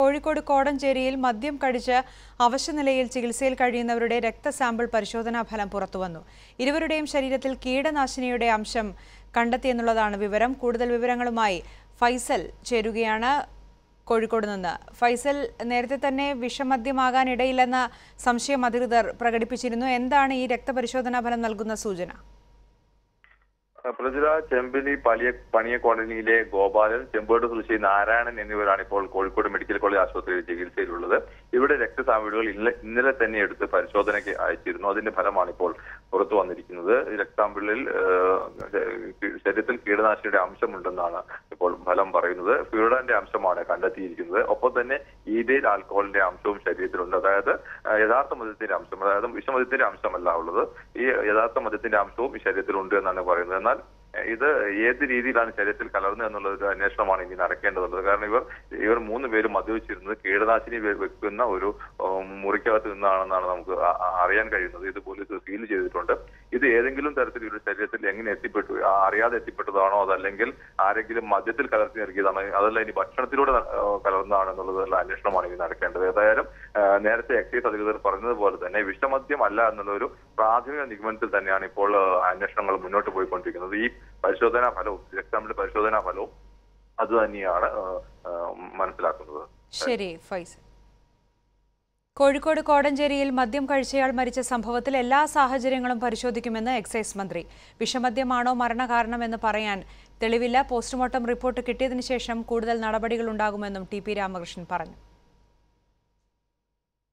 കോഴിക്കോട് കോടഞ്ചേരിയിൽ മദ്യം കഴിച്ച് അവശനിലയിൽ ചികിത്സയിൽ കഴിയുന്നവരുടെ രക്തസാമ്പിൾ പരിശോധനാ ഫലം പുറത്തുവന്നു ഇരുവരുടെയും ശരീരത്തിൽ കീടനാശിനിയുടെ അംശം കണ്ടെത്തിയെന്നുള്ളതാണ് വിവരം കൂടുതൽ വിവരങ്ങളുമായി ഫൈസൽ ചേരുകയാണ് കോഴിക്കോട് നിന്ന് ഫൈസൽ നേരത്തെ തന്നെ വിഷമദ്യമാകാൻ ഇടയില്ലെന്ന സംശയം അധികൃതർ പ്രകടിപ്പിച്ചിരുന്നു എന്താണ് ഈ രക്തപരിശോധനാ ഫലം നൽകുന്ന സൂചന പ്രതിര ചെമ്പിലി പലിയ പണിയ കോളനിയിലെ ഗോപാലൻ ചെമ്പോട് സ്വദേശി നാരായണൻ എന്നിവരാണ് ഇപ്പോൾ കോഴിക്കോട് മെഡിക്കൽ കോളേജ് ആശുപത്രിയിൽ ചികിത്സയിലുള്ളത് ഇവിടെ രക്തസാമ്പിളുകൾ ഇന്നലെ ഇന്നലെ തന്നെ എടുത്ത് പരിശോധനയ്ക്ക് അയച്ചിരുന്നു അതിന്റെ ഫലമാണ് ഇപ്പോൾ പുറത്തു വന്നിരിക്കുന്നത് ഈ രക്തസാമ്പിളിൽ ഏഹ്, ശരീരത്തിൽ കീടനാശിനിയുടെ അംശമുണ്ടെന്നാണ് ഇപ്പോൾ ഫലം പറയുന്നത് ഫ്യൂഡാന്റെ അംശമാണ് കണ്ടെത്തിയിരിക്കുന്നത് ഒപ്പം തന്നെ ഈതയിൽ ആൽക്കഹോളിന്റെ അംശവും ശരീരത്തിലുണ്ട് അതായത് ഏഹ്, യഥാർത്ഥ മദ്യത്തിന്റെ അംശം അതായത് വിഷമദ്യത്തിന്റെ അംശമല്ല ഉള്ളത് ഈ യഥാർത്ഥ മദ്യത്തിന്റെ അംശവും ഈ ശരീരത്തിലുണ്ട് എന്നാണ് പറയുന്നത് എന്നാൽ ഏഹ്, ഇത് ഏത് രീതിയിലാണ് ശരീരത്തിൽ കലർന്നത് എന്നുള്ള ഒരു അന്വേഷണമാണ് ഇനി നടക്കേണ്ടതുള്ളത് കാരണം ഇവർ ഇവർ മൂന്ന് പേരും മദ്യപിച്ചിരുന്നത് കീടനാശിനി വെ- വെക്കുന്ന ഒരു ഉം, മുറിക്കകത്ത് നിന്നാണെന്നാണ് നമുക്ക് അ- അ- അറിയാൻ കഴിയുന്നത് ഇത് പോലീസ് സീൽ ചെയ്തിട്ടുണ്ട് ഇത് ഏതെങ്കിലും തരത്തിൽ ഇവരുടെ ശരീരത്തിൽ എങ്ങനെ എത്തിപ്പെട്ടു ആ, അറിയാതെ എത്തിപ്പെട്ടതാണോ അതല്ലെങ്കിൽ ആരെങ്കിലും മദ്യത്തിൽ കലർത്തി നൽകിയതാണോ അതല്ല ഇനി ഭക്ഷണത്തിലൂടെ ന- ആ, കലർന്നതാണോ എന്നുള്ളതുള്ള അന്വേഷണമാണ് ഇനി നടക്കേണ്ടത് ഏതായാലും ആ, നേരത്തെ എക്സൈസ് അധികൃതർ പറഞ്ഞതുപോലെ തന്നെ വിഷമദ്യം അല്ല എന്നുള്ള ഒരു പ്രാഥമിക നിഗമനത്തിൽ തന്നെയാണ് ഇപ്പോൾ ആ, അന്വേഷണങ്ങൾ മുന്നോട്ട് പോയിക്കൊണ്ടിരിക്കുന്നത് ഈ പരിശോധനാ ഫലവും രക്താമ്പിന്റെ പരിശോധനാ ഫലവും അത് തന്നെയാണ് ആ, ആ, മനസ്സിലാക്കുന്നത് ശരി ഫൈസൽ കോഴിക്കോട് കോടഞ്ചേരിയിൽ മദ്യം കഴിച്ചയാൾ മരിച്ച സംഭവത്തിൽ എല്ലാ സാഹചര്യങ്ങളും പരിശോധിക്കുമെന്ന് എക്സൈസ് മന്ത്രി വിഷമദ്യമാണോ മരണകാരണമെന്ന് പറയാൻ തെളിവില്ല പോസ്റ്റ്മോർട്ടം റിപ്പോർട്ട് കിട്ടിയതിനു ശേഷം കൂടുതൽ നടപടികളുണ്ടാകുമെന്നും ടി പി രാമകൃഷ്ണൻ പറഞ്ഞു